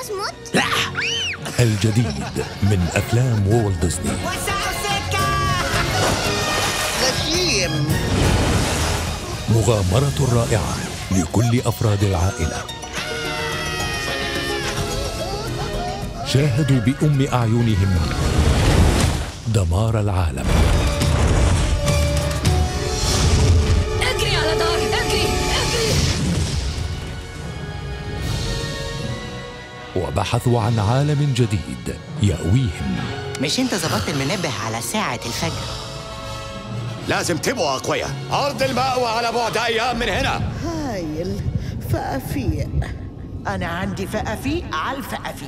خلاص مت الجديد من أفلام وولت ديزني وسعوا السكة غشيم مغامرة رائعة لكل أفراد العائلة شاهدوا بأم أعينهم دمار العالم اجري على دار اجري اجري وبحثوا عن عالم جديد يأويهم مش انت ظبطت المنبه على ساعة الفجر لازم تبقوا أقوياء أرض المأوى على بعد أيام من هنا هايل فأفيق أنا عندي فقفي على الفقفي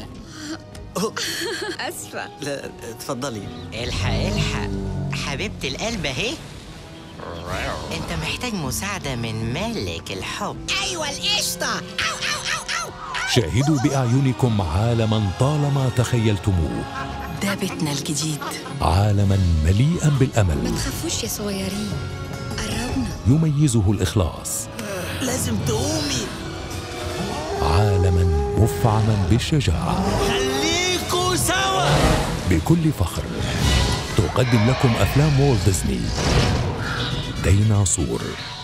اسفه لا اتفضلي الحق الحق حبيبة القلب اهي انت محتاج مساعدة من ملك الحب ايوه القشطة شاهدوا بأعينكم عالما طالما تخيلتموه ده بيتنا الجديد عالما مليئا بالأمل ما تخافوش يا صغيرين قربنا يميزه الإخلاص لازم تقومي عالما مفعما بالشجاعة خليكوا سوا بكل فخر تقدم لكم أفلام وولت ديزني ديناصور